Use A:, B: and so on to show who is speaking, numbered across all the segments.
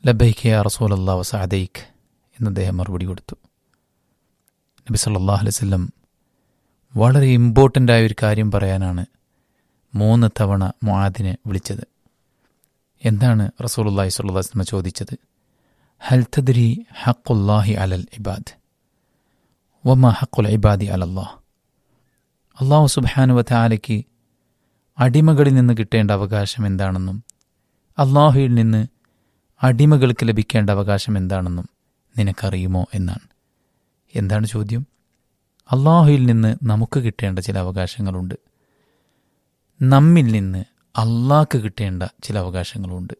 A: ലബൈക്ക് യാ റസൂൽ അള്ളാഹ് വസാദൈക്ക് എന്ന് അദ്ദേഹം മറുപടി കൊടുത്തു നബി സല്ലല്ലാഹു അലൈഹി വസല്ലം വളരെ ഇമ്പോർട്ടൻ്റ് ആയ ഒരു കാര്യം പറയാനാണ് മൂന്ന് തവണ മുആദിനെ വിളിച്ചത് എന്താണ് റസൂലുള്ളാഹി സ്വല്ലല്ലാഹു അലൈഹി വസല്ലം ചോദിച്ചത് ഹൽ തദ്രി ഹഖുല്ലാഹി അലൽ ഇബാദ് വമ ഹഖുൽ ഇബാദി അലല്ലാഹ് അള്ളാഹു സുബ്ഹാനഹു വതആലയ്ക്ക് അടിമകളിൽ നിന്ന് കിട്ടേണ്ട അവകാശം എന്താണെന്നും അള്ളാഹുയിൽ നിന്ന് അടിമകൾക്ക് ലഭിക്കേണ്ട അവകാശം എന്താണെന്നും നിനക്കറിയുമോ എന്നാണ് എന്താണ് ചോദ്യം അള്ളാഹുയിൽ നിന്ന് നമുക്ക് കിട്ടേണ്ട ചില അവകാശങ്ങളുണ്ട് നമ്മിൽ നിന്ന് അള്ളാഹ്ക്ക് കിട്ടേണ്ട ചില അവകാശങ്ങളുണ്ട്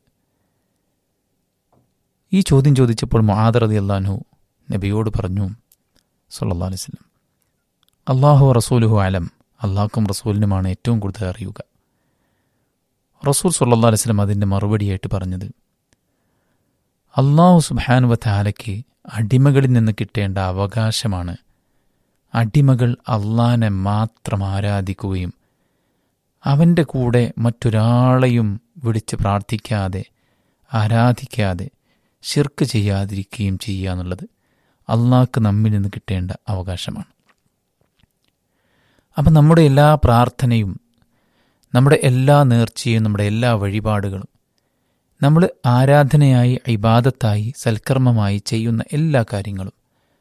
A: ഈ ചോദ്യം ചോദിച്ചപ്പോൾ മുആദർ റതി അള്ളാഹു നബിയോട് പറഞ്ഞു സല്ലല്ലാഹു അലൈഹി വസല്ലം അള്ളാഹു റസൂലുഹു അലം അള്ളാഹ്ക്കും റസൂലിനുമാണ് ഏറ്റവും കൂടുതൽ അറിയുക റസൂൽ സല്ലല്ലാഹു അലൈഹി വസല്ലം അതിൻ്റെ മറുപടിയായിട്ട് പറഞ്ഞത് അള്ളാഹു സുബ്ഹാനു വതആലയ്ക്ക് അടിമകളിൽ നിന്ന് കിട്ടേണ്ട അവകാശമാണ് അടിമകൾ അള്ളാനെ മാത്രം ആരാധിക്കുകയും അവൻ്റെ കൂടെ മറ്റൊരാളെയും വിളിച്ച് പ്രാർത്ഥിക്കാതെ ആരാധിക്കാതെ ഷിർക്ക് ചെയ്യാതിരിക്കുകയും ചെയ്യുക എന്നുള്ളത് അള്ളാഹ്ക്ക് നമ്മിൽ നിന്ന് കിട്ടേണ്ട അവകാശമാണ് അപ്പം നമ്മുടെ എല്ലാ പ്രാർത്ഥനയും നമ്മുടെ എല്ലാ നേർച്ചയും നമ്മുടെ എല്ലാ വഴിപാടുകളും നമ്മൾ ആരാധനയായി ഇബാദത്തായി സൽക്കർമ്മമായി ചെയ്യുന്ന എല്ലാ കാര്യങ്ങളും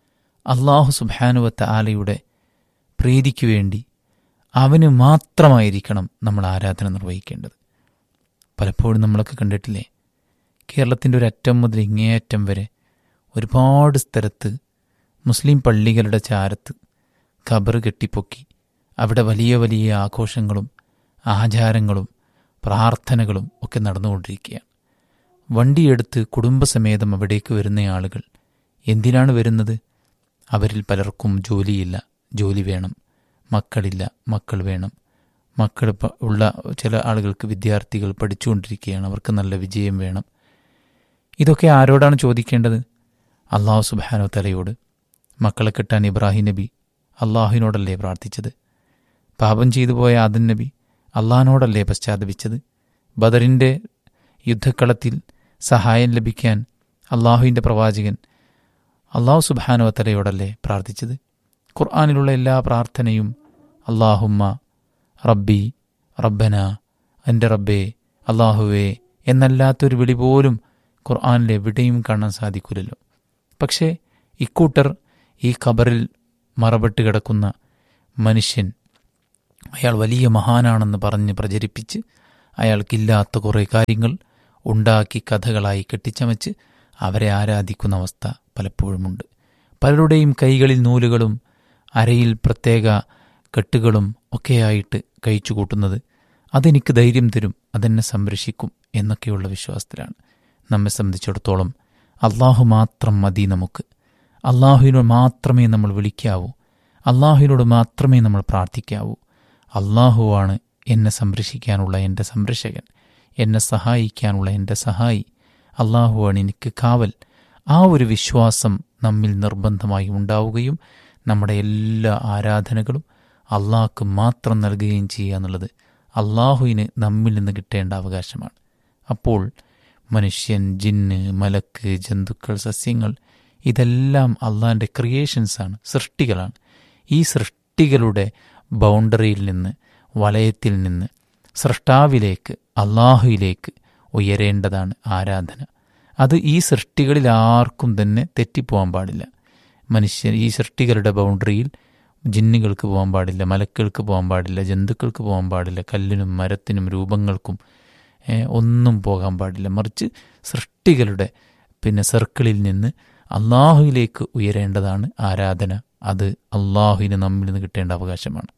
A: അള്ളാഹു സുബാനുവത്ത ആലയുടെ പ്രീതിക്ക് വേണ്ടി അവന് മാത്രമായിരിക്കണം നമ്മൾ ആരാധന നിർവഹിക്കേണ്ടത് പലപ്പോഴും നമ്മളൊക്കെ കണ്ടിട്ടില്ലേ കേരളത്തിൻ്റെ ഒരു അറ്റം മുതൽ ഇങ്ങേയറ്റം വരെ ഒരുപാട് സ്ഥലത്ത് മുസ്ലിം പള്ളികളുടെ ചാരത്ത് ഖബർ കെട്ടിപ്പൊക്കി അവിടെ വലിയ വലിയ ആഘോഷങ്ങളും ആചാരങ്ങളും പ്രാർത്ഥനകളും ഒക്കെ നടന്നുകൊണ്ടിരിക്കുകയാണ് വണ്ടിയെടുത്ത് കുടുംബസമേതം അവിടേക്ക് വരുന്ന ആളുകൾ എന്തിനാണ് വരുന്നത് അവരിൽ പലർക്കും ജോലിയില്ല ജോലി വേണം മക്കളില്ല മക്കൾ വേണം മക്കൾ പ- ഉള്ള ചില ആളുകൾക്ക് വിദ്യാർത്ഥികൾ പഠിച്ചുകൊണ്ടിരിക്കുകയാണ് അവർക്ക് നല്ല വിജയം വേണം ഇതൊക്കെ ആരോടാണ് ചോദിക്കേണ്ടത് അള്ളാഹു സുബാനോ തലയോട് മക്കളെ കിട്ടാൻ ഇബ്രാഹിം നബി അള്ളാഹുവിനോടല്ലേ പ്രാർത്ഥിച്ചത് പാപം ചെയ്തു പോയ ആദൻ നബി അള്ളാഹിനോടല്ലേ പശ്ചാത്തപിച്ചത് ബദറിൻ്റെ യുദ്ധക്കളത്തിൽ സഹായം ലഭിക്കാൻ അള്ളാഹുവിൻ്റെ പ്രവാചകൻ അള്ളാഹു സുബാനോ തലയോടല്ലേ പ്രാർത്ഥിച്ചത് ഖുർആാനിലുള്ള എല്ലാ പ്രാർത്ഥനയും അള്ളാഹുമ്മ റബ്ബി റബ്ബന എൻ്റെ റബ്ബേ അള്ളാഹുവേ എന്നല്ലാത്തൊരു വിളി പോലും ഖുർആാനിൽ എവിടെയും കാണാൻ സാധിക്കില്ലല്ലോ പക്ഷേ ഇക്കൂട്ടർ ഈ ഖബറിൽ മറപ്പെട്ട് കിടക്കുന്ന മനുഷ്യൻ അയാൾ വലിയ മഹാനാണെന്ന് പറഞ്ഞ് പ്രചരിപ്പിച്ച് അയാൾക്കില്ലാത്ത കുറേ കാര്യങ്ങൾ ഉണ്ടാക്കി കഥകളായി കെട്ടിച്ചമച്ച് അവരെ ആരാധിക്കുന്ന അവസ്ഥ പലപ്പോഴുമുണ്ട് പലരുടെയും കൈകളിൽ നൂലുകളും അരയിൽ പ്രത്യേക കെട്ടുകളും ഒക്കെയായിട്ട് കഴിച്ചു കൂട്ടുന്നത് അതെനിക്ക് ധൈര്യം തരും അതെന്നെ സംരക്ഷിക്കും എന്നൊക്കെയുള്ള വിശ്വാസത്തിലാണ് നമ്മെ സംബന്ധിച്ചിടത്തോളം അള്ളാഹു മാത്രം മതി നമുക്ക് അള്ളാഹുവിനോട് മാത്രമേ നമ്മൾ വിളിക്കാവൂ അള്ളാഹുവിനോട് മാത്രമേ നമ്മൾ പ്രാർത്ഥിക്കാവൂ അള്ളാഹുവാണ് എന്നെ സംരക്ഷിക്കാനുള്ള എൻ്റെ സംരക്ഷകൻ എന്നെ സഹായിക്കാനുള്ള എൻ്റെ സഹായി അള്ളാഹുവാണ് എനിക്ക് കാവൽ ആ ഒരു വിശ്വാസം നമ്മിൽ നിർബന്ധമായി ഉണ്ടാവുകയും നമ്മുടെ എല്ലാ ആരാധനകളും അള്ളാഹ്ക്ക് മാത്രം നൽകുകയും ചെയ്യുക എന്നുള്ളത് അള്ളാഹുവിന് നമ്മിൽ നിന്ന് കിട്ടേണ്ട അവകാശമാണ് അപ്പോൾ മനുഷ്യൻ ജിന്ന് മലക്ക് ജന്തുക്കൾ സസ്യങ്ങൾ ഇതെല്ലാം അള്ളാഹിൻ്റെ ക്രിയേഷൻസാണ് സൃഷ്ടികളാണ് ഈ സൃഷ്ടികളുടെ ബൗണ്ടറിയിൽ നിന്ന് വലയത്തിൽ നിന്ന് സൃഷ്ടാവിലേക്ക് അള്ളാഹുയിലേക്ക് ഉയരേണ്ടതാണ് ആരാധന അത് ഈ സൃഷ്ടികളിൽ ആർക്കും തന്നെ തെറ്റിപ്പോകാൻ പാടില്ല മനുഷ്യൻ ഈ സൃഷ്ടികളുടെ ബൗണ്ടറിയിൽ ജിന്നുകൾക്ക് പോകാൻ പാടില്ല മലക്കൾക്ക് പോകാൻ പാടില്ല ജന്തുക്കൾക്ക് പോകാൻ പാടില്ല കല്ലിനും മരത്തിനും രൂപങ്ങൾക്കും ഏ, ഒന്നും പോകാൻ പാടില്ല മറിച്ച് സൃഷ്ടികളുടെ പിന്നെ സർക്കിളിൽ നിന്ന് അള്ളാഹുവിലേക്ക് ഉയരേണ്ടതാണ് ആരാധന അത് അള്ളാഹുവിന് നമ്മിൽ നിന്ന് കിട്ടേണ്ട അവകാശമാണ്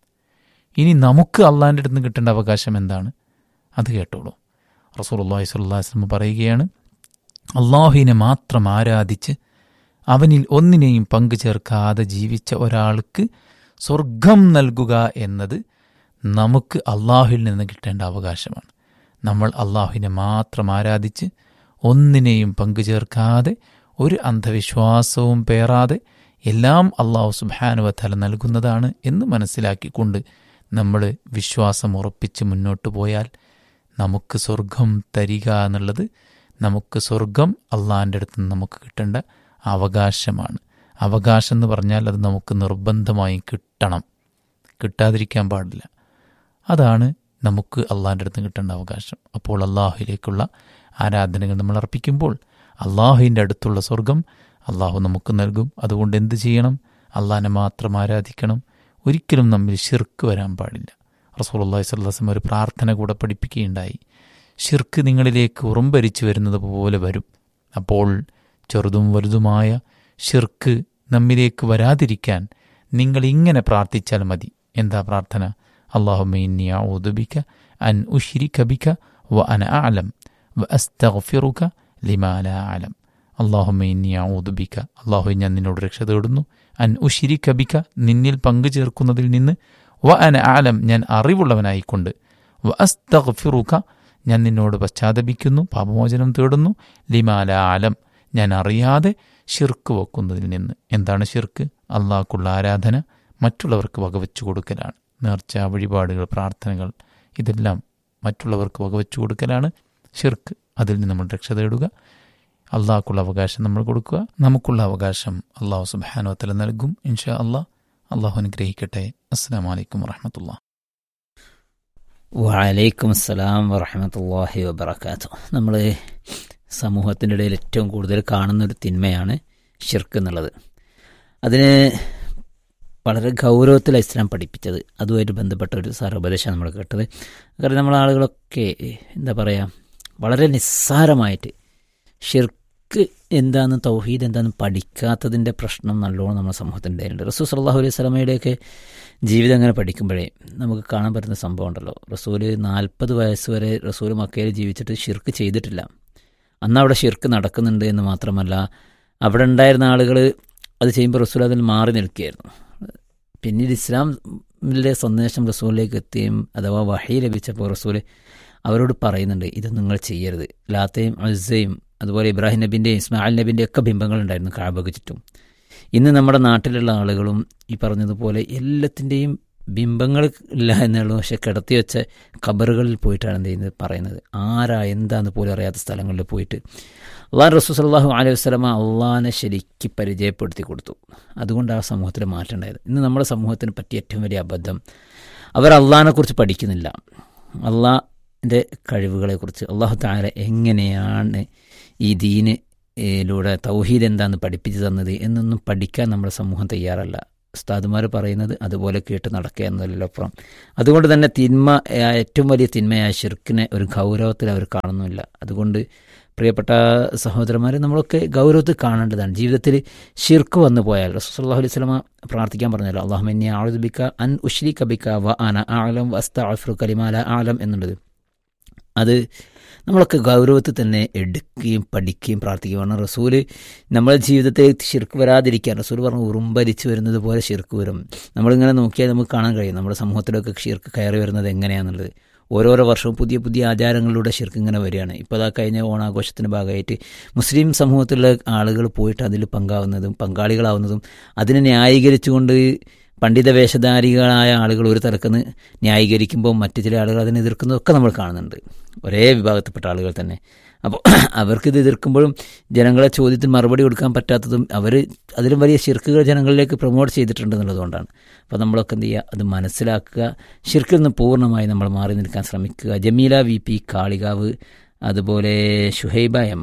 A: ഇനി നമുക്ക് അള്ളാഹിൻ്റെ അടുത്ത് നിന്ന് കിട്ടേണ്ട അവകാശം എന്താണ് അത് കേട്ടോളൂ റസൂൽ അള്ളാഹി സ്വല്ലാ വസ്ലം പറയുകയാണ് അള്ളാഹുവിനെ മാത്രം ആരാധിച്ച് അവനിൽ ഒന്നിനെയും പങ്കു ചേർക്കാതെ ജീവിച്ച ഒരാൾക്ക് സ്വർഗം നൽകുക എന്നത് നമുക്ക് അള്ളാഹുവിൽ നിന്ന് കിട്ടേണ്ട അവകാശമാണ് നമ്മൾ അള്ളാഹുവിനെ മാത്രം ആരാധിച്ച് ഒന്നിനെയും പങ്കു ചേർക്കാതെ ഒരു അന്ധവിശ്വാസവും പേറാതെ എല്ലാം അള്ളാഹു സുബാനുവത്തല നൽകുന്നതാണ് എന്ന് മനസ്സിലാക്കിക്കൊണ്ട് നമ്മൾ വിശ്വാസം ഉറപ്പിച്ച് മുന്നോട്ട് പോയാൽ നമുക്ക് സ്വർഗം തരിക എന്നുള്ളത് നമുക്ക് സ്വർഗം അള്ളാഹിൻ്റെ അടുത്ത് നിന്ന് നമുക്ക് കിട്ടേണ്ട അവകാശമാണ് അവകാശം എന്ന് പറഞ്ഞാൽ അത് നമുക്ക് നിർബന്ധമായി കിട്ടണം കിട്ടാതിരിക്കാൻ പാടില്ല അതാണ് നമുക്ക് അള്ളാഹിൻ്റെ അടുത്ത് കിട്ടേണ്ട അവകാശം അപ്പോൾ അള്ളാഹുവിലേക്കുള്ള ആരാധനകൾ നമ്മൾ അർപ്പിക്കുമ്പോൾ അള്ളാഹുവിൻ്റെ അടുത്തുള്ള സ്വർഗം അള്ളാഹു നമുക്ക് നൽകും അതുകൊണ്ട് എന്ത് ചെയ്യണം അള്ളാഹിനെ മാത്രം ആരാധിക്കണം ഒരിക്കലും നമ്മിൽ ഷിർക്ക് വരാൻ പാടില്ല റസൂൽ അള്ളാഹി സ്വല്ലാസ്ലം ഒരു പ്രാർത്ഥന കൂടെ പഠിപ്പിക്കുകയുണ്ടായി ഷിർക്ക് നിങ്ങളിലേക്ക് ഉറുമ്പരിച്ചു വരുന്നത് പോലെ വരും അപ്പോൾ ചെറുതും വലുതുമായ ഷിർക്ക് നമ്മിലേക്ക് വരാതിരിക്കാൻ നിങ്ങൾ ഇങ്ങനെ പ്രാർത്ഥിച്ചാൽ മതി എന്താ പ്രാർത്ഥന അള്ളാഹുബിക്ക അൻ ഉഷിരിക്ക ബിക വ അന ആലം വ അസ്തഗ്ഫിറുക ലിമാല ആലം അള്ളാഹുബിക്ക അള്ളാഹു ഞാൻ നിന്നോട് രക്ഷ തേടുന്നു അൻ ഉഷിരിക്ക ബിക നിന്നിൽ പങ്കു ചേർക്കുന്നതിൽ നിന്ന് വ അന ആലം ഞാൻ അറിവുള്ളവനായിക്കൊണ്ട് വ അസ്തഗ്ഫിറുക ഞാൻ നിന്നോട് പശ്ചാത്തപിക്കുന്നു പാപമോചനം തേടുന്നു ലിമാല ആലം ഞാൻ അറിയാതെ ഷിർക്ക് വെക്കുന്നതിൽ നിന്ന് എന്താണ് ഷിർക്ക് അള്ളാഹ്ക്കുള്ള ആരാധന മറ്റുള്ളവർക്ക് വകവെച്ചു കൊടുക്കലാണ് നേർച്ച വഴിപാടുകൾ പ്രാർത്ഥനകൾ ഇതെല്ലാം മറ്റുള്ളവർക്ക് വകവെച്ചു കൊടുക്കലാണ് ഷിർക്ക് അതിൽ നിന്ന് നമ്മൾ രക്ഷ തേടുക അള്ളാഹ്ക്കുള്ള അവകാശം നമ്മൾ കൊടുക്കുക നമുക്കുള്ള അവകാശം അള്ളാഹു സുബാനുവത്തല നൽകും ഇൻഷാ അള്ളാഹ് അള്ളാഹു അനുഗ്രഹിക്കട്ടെ അസ്സാം വലൈക്കും വറഹമത്തുള്ള
B: വലൈക്കും അസ്സലാം വറഹമത്തല്ലാഹി വബർക്കാത്തു നമ്മൾ സമൂഹത്തിൻ്റെ ഇടയിൽ ഏറ്റവും കൂടുതൽ കാണുന്നൊരു തിന്മയാണ് ഷിർക്ക് എന്നുള്ളത് അതിന് വളരെ ഗൗരവത്തിൽ ഇസ്ലാം പഠിപ്പിച്ചത് അതുമായിട്ട് ബന്ധപ്പെട്ട ഒരു സാരോപദേശം നമ്മൾ കേട്ടത് കാരണം നമ്മളെ ആളുകളൊക്കെ എന്താ പറയുക വളരെ നിസ്സാരമായിട്ട് ഷിർക്ക് എന്താണെന്ന് തൗഹീദ് എന്താണെന്ന് പഠിക്കാത്തതിൻ്റെ പ്രശ്നം നല്ലോണം നമ്മുടെ സമൂഹത്തിൻ്റെ ഇടയിലുണ്ട് റസൂൽ സല്ലാഹു അലൈഹി സ്വലമയുടെയൊക്കെ ജീവിതം അങ്ങനെ പഠിക്കുമ്പോഴേ നമുക്ക് കാണാൻ പറ്റുന്ന സംഭവം ഉണ്ടല്ലോ റസൂല് നാൽപ്പത് വയസ്സ് വരെ റസൂൽ മക്കയിൽ ജീവിച്ചിട്ട് ഷിർക്ക് ചെയ്തിട്ടില്ല അന്ന് അവിടെ ഷിർക്ക് നടക്കുന്നുണ്ട് എന്ന് മാത്രമല്ല അവിടെ ഉണ്ടായിരുന്ന ആളുകൾ അത് ചെയ്യുമ്പോൾ റസൂൽ അതിൽ മാറി നിൽക്കുകയായിരുന്നു പിന്നീട് ഇസ്ലാമിലെ സന്ദേശം റസൂലിലേക്ക് എത്തുകയും അഥവാ വഹി ലഭിച്ചപ്പോൾ റസൂൽ അവരോട് പറയുന്നുണ്ട് ഇത് നിങ്ങൾ ചെയ്യരുത് ലാത്തയും അസയും അതുപോലെ ഇബ്രാഹിം നബിൻ്റെയും ഇസ്മായിൽ നബിൻ്റെയും ഒക്കെ ബിംബങ്ങളുണ്ടായിരുന്നു കാബക്ക് ചുറ്റും ഇന്ന് നമ്മുടെ നാട്ടിലുള്ള ആളുകളും ഈ പറഞ്ഞതുപോലെ എല്ലാത്തിൻ്റെയും ബിംബങ്ങൾ ഇല്ല എന്നുള്ളൂ പക്ഷെ കിടത്തി വെച്ച ഖബറുകളിൽ പോയിട്ടാണ് എന്ത് ചെയ്യുന്നത് പറയുന്നത് ആരാ എന്താന്ന് പോലും അറിയാത്ത സ്ഥലങ്ങളിൽ പോയിട്ട് അള്ളാഹ് റസൂ സല്ലാഹു അലൈഹി വസ്ലമ അള്ളാഹിനെ ശരിക്ക് പരിചയപ്പെടുത്തി കൊടുത്തു അതുകൊണ്ട് ആ സമൂഹത്തിൽ മാറ്റം ഉണ്ടായത് ഇന്ന് നമ്മുടെ സമൂഹത്തിന് പറ്റിയ ഏറ്റവും വലിയ അബദ്ധം അവർ അള്ളാഹിനെക്കുറിച്ച് പഠിക്കുന്നില്ല അള്ളാഹിൻ്റെ കഴിവുകളെക്കുറിച്ച് അള്ളാഹു താര എങ്ങനെയാണ് ഈ ദീന് ലൂടെ തൗഹീദ് എന്താണെന്ന് പഠിപ്പിച്ചു തന്നത് എന്നൊന്നും പഠിക്കാൻ നമ്മുടെ സമൂഹം തയ്യാറല്ല ഉസ്താദുമാർ പറയുന്നത് അതുപോലെ കേട്ട് നടക്കുക എന്നതിലപ്പുറം അതുകൊണ്ട് തന്നെ തിന്മ ഏറ്റവും വലിയ തിന്മയായ ഷിർക്കിനെ ഒരു ഗൗരവത്തിൽ അവർ കാണുന്നില്ല അതുകൊണ്ട് പ്രിയപ്പെട്ട സഹോദരന്മാർ നമ്മളൊക്കെ ഗൗരവത്തിൽ കാണേണ്ടതാണ് ജീവിതത്തിൽ ഷിർക്ക് വന്നു പോയാൽ റസൂല്ലാഹു അലൈഹി സ്വലമ പ്രാർത്ഥിക്കാൻ പറഞ്ഞല്ലോ അള്ളാഹുമിനെ ആളുബിക്ക അൻ ഉഷ്രി കബിക്ക വ അന ആലം വസ്ത അഫ്രു കലിമാല ആലം എന്നുള്ളത് അത് നമ്മളൊക്കെ ഗൗരവത്തിൽ തന്നെ എടുക്കുകയും പഠിക്കുകയും പ്രാർത്ഥിക്കുകയാണ് റസൂല് നമ്മുടെ ജീവിതത്തിൽ ഷിർക്ക് വരാതിരിക്കാൻ റസൂൽ പറഞ്ഞു ഉറുമ്പരിച്ച് വരുന്നത് പോലെ ഷിർക്ക് വരും നമ്മളിങ്ങനെ നോക്കിയാൽ നമുക്ക് കാണാൻ കഴിയും നമ്മുടെ സമൂഹത്തിലൊക്കെ ഷിർക്ക് കയറി വരുന്നത് എങ്ങനെയാണെന്നുള്ളത് ഓരോരോ വർഷവും പുതിയ പുതിയ ആചാരങ്ങളിലൂടെ ഷിർക്ക് ഇങ്ങനെ വരികയാണ് ഇപ്പോൾ അതാ കഴിഞ്ഞ ഓണാഘോഷത്തിൻ്റെ ഭാഗമായിട്ട് മുസ്ലിം സമൂഹത്തിലുള്ള ആളുകൾ പോയിട്ട് അതിൽ പങ്കാവുന്നതും പങ്കാളികളാവുന്നതും അതിനെ ന്യായീകരിച്ചുകൊണ്ട് പണ്ഡിത വേഷധാരികളായ ആളുകൾ ഒരു തലക്കുന്ന് ന്യായീകരിക്കുമ്പോൾ മറ്റു ചില ആളുകൾ അതിനെ എതിർക്കുന്നതൊക്കെ നമ്മൾ കാണുന്നുണ്ട് ഒരേ വിഭാഗത്തിൽപ്പെട്ട ആളുകൾ തന്നെ അപ്പോൾ അവർക്കിത് എതിർക്കുമ്പോഴും ജനങ്ങളെ ചോദ്യത്തിന് മറുപടി കൊടുക്കാൻ പറ്റാത്തതും അവർ അതിലും വലിയ ഷിർക്കുകൾ ജനങ്ങളിലേക്ക് പ്രൊമോട്ട് ചെയ്തിട്ടുണ്ട് എന്നുള്ളതുകൊണ്ടാണ് അപ്പോൾ നമ്മളൊക്കെ എന്ത് ചെയ്യുക അത് മനസ്സിലാക്കുക ഷിർക്കിൽ നിന്ന് പൂർണ്ണമായി നമ്മൾ മാറി നിൽക്കാൻ ശ്രമിക്കുക ജമീല വി പി കാളികാവ് അതുപോലെ ഷുഹൈബ എം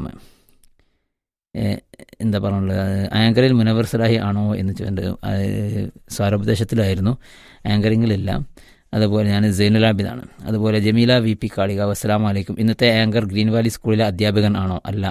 B: എന്താ പറയുള്ളത് ആങ്കറിൽ മുനവർ സലാഹി ആണോ എന്ന് ചോദിച്ചിട്ട് സാരോപദേശത്തിലായിരുന്നു ആങ്കറിങ്ങിലില്ല അതുപോലെ ഞാൻ സൈനുലാബിദാണ് അതുപോലെ ജമീല വി പി കാളിക അസ്സലാം വലൈക്കും ഇന്നത്തെ ആങ്കർ ഗ്രീൻ വാലി സ്കൂളിലെ അധ്യാപകൻ ആണോ അല്ല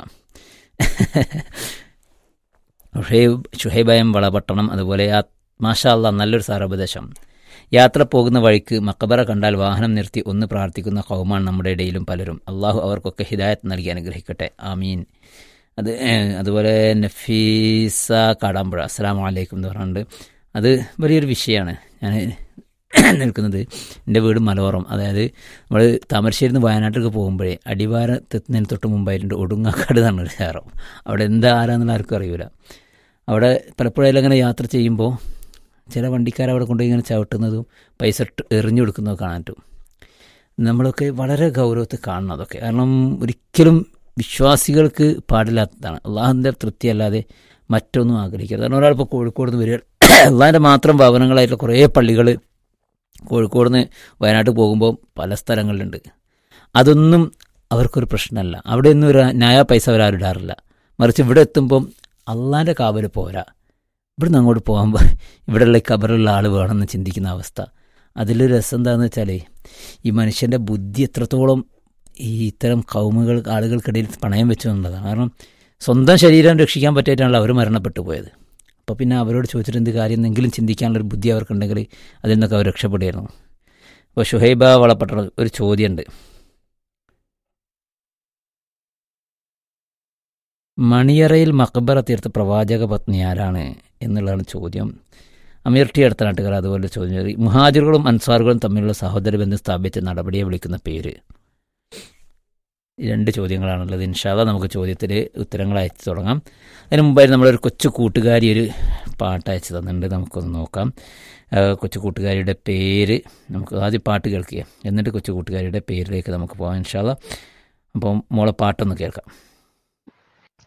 B: ഷുഹൈബ് ഷുഹൈബയം വളപട്ടണം അതുപോലെ മാഷാ അല്ല നല്ലൊരു സാരോപദേശം യാത്ര പോകുന്ന വഴിക്ക് മക്കബറ കണ്ടാൽ വാഹനം നിർത്തി ഒന്ന് പ്രാർത്ഥിക്കുന്ന കൗമാണ് നമ്മുടെ ഇടയിലും പലരും അള്ളാഹു അവർക്കൊക്കെ ഹിദായത്ത് നൽകി അനുഗ്രഹിക്കട്ടെ ആമീൻ അത് അതുപോലെ നഫീസ കാടാമ്പുഴ അസ്സാം വലൈക്കും എന്ന് പറഞ്ഞിട്ടുണ്ട് അത് വലിയൊരു വിഷയമാണ് ഞാൻ നിൽക്കുന്നത് എൻ്റെ വീട് മലയോറം അതായത് നമ്മൾ താമരശ്ശേരി നിന്ന് വയനാട്ടിലേക്ക് പോകുമ്പോഴേ അടിവാരത്തെത്തുന്നതിന് തൊട്ട് മുമ്പായിട്ടുണ്ട് ഒടുങ്ങാക്കാട് എന്നാണ് ഒരു ശേഷം അവിടെ എന്താ ആരാന്നുള്ള ആർക്കും അറിയില്ല അവിടെ പലപ്പോഴും അങ്ങനെ യാത്ര ചെയ്യുമ്പോൾ ചില വണ്ടിക്കാർ അവിടെ കൊണ്ടുപോയി ഇങ്ങനെ ചവിട്ടുന്നതും പൈസ എറിഞ്ഞു കൊടുക്കുന്നതും കാണാൻ പറ്റും നമ്മളൊക്കെ വളരെ ഗൗരവത്തിൽ കാണണം അതൊക്കെ കാരണം ഒരിക്കലും വിശ്വാസികൾക്ക് പാടില്ലാത്തതാണ് അള്ളാഹുവിൻ്റെ തൃപ്തി അല്ലാതെ മറ്റൊന്നും ആഗ്രഹിക്കരുത് കാരണം ഒരാളിപ്പോൾ കോഴിക്കോട് നിന്ന് വരിക അള്ളാഹിൻ്റെ മാത്രം ഭവനങ്ങളായിട്ടുള്ള കുറേ പള്ളികൾ കോഴിക്കോട് നിന്ന് വയനാട്ട് പോകുമ്പോൾ പല സ്ഥലങ്ങളിലുണ്ട് അതൊന്നും അവർക്കൊരു പ്രശ്നമല്ല അവിടെ ഒന്നും ഒരു ന്യായ പൈസ അവരാരും ഇടാറില്ല മറിച്ച് ഇവിടെ എത്തുമ്പം അള്ളാൻ്റെ കാവൽ പോരാ ഇവിടുന്ന് അങ്ങോട്ട് പോകുമ്പോൾ ഇവിടെയുള്ള ഈ കബറുള്ള ആൾ വേണമെന്ന് ചിന്തിക്കുന്ന അവസ്ഥ അതിലൊരു രസം എന്താണെന്ന് വെച്ചാൽ ഈ മനുഷ്യൻ്റെ ബുദ്ധി എത്രത്തോളം ഈ ഇത്തരം കൗമുകൾ ആളുകൾക്കിടയിൽ പണയം വെച്ചു എന്നുള്ളതാണ് കാരണം സ്വന്തം ശരീരം രക്ഷിക്കാൻ പറ്റിയിട്ടാണല്ലോ അവർ മരണപ്പെട്ടു പോയത് അപ്പോൾ പിന്നെ അവരോട് ചോദിച്ചിട്ട് എന്ത് കാര്യം എന്തെങ്കിലും ചിന്തിക്കാനുള്ളൊരു ബുദ്ധി അവർക്കുണ്ടെങ്കിൽ അതിൽ നിന്നൊക്കെ അവർ രക്ഷപ്പെടുമായിരുന്നു അപ്പോൾ ഷുഹൈബ വളപ്പെട്ട ഒരു ചോദ്യമുണ്ട് മണിയറയിൽ മക്ബറ തീർത്ത പ്രവാചക പത്നി ആരാണ് എന്നുള്ളതാണ് ചോദ്യം അമീർ ടി അടുത്ത നാട്ടുകാർ അതുപോലെ ചോദ്യം മുഹാജിറുകളും അൻസാറുകളും തമ്മിലുള്ള സഹോദര ബന്ധം സ്ഥാപിച്ച നടപടിയെ വിളിക്കുന്ന പേര് രണ്ട് ചോദ്യങ്ങളാണുള്ളത് ഇൻഷാല്ല നമുക്ക് ചോദ്യത്തിൽ ഉത്തരങ്ങൾ അയച്ചു തുടങ്ങാം അതിന് മുമ്പായി നമ്മളൊരു കൊച്ചു കൂട്ടുകാരി ഒരു പാട്ട് അയച്ചു തന്നിട്ടുണ്ട് നമുക്കൊന്ന് നോക്കാം കൊച്ചു കൂട്ടുകാരിയുടെ പേര് നമുക്ക് ആദ്യം പാട്ട് കേൾക്കുക എന്നിട്ട് കൊച്ചു കൂട്ടുകാരിയുടെ പേരിലേക്ക് നമുക്ക് പോകാം ഇൻഷാല്ല അപ്പം മോളെ പാട്ടൊന്ന് കേൾക്കാം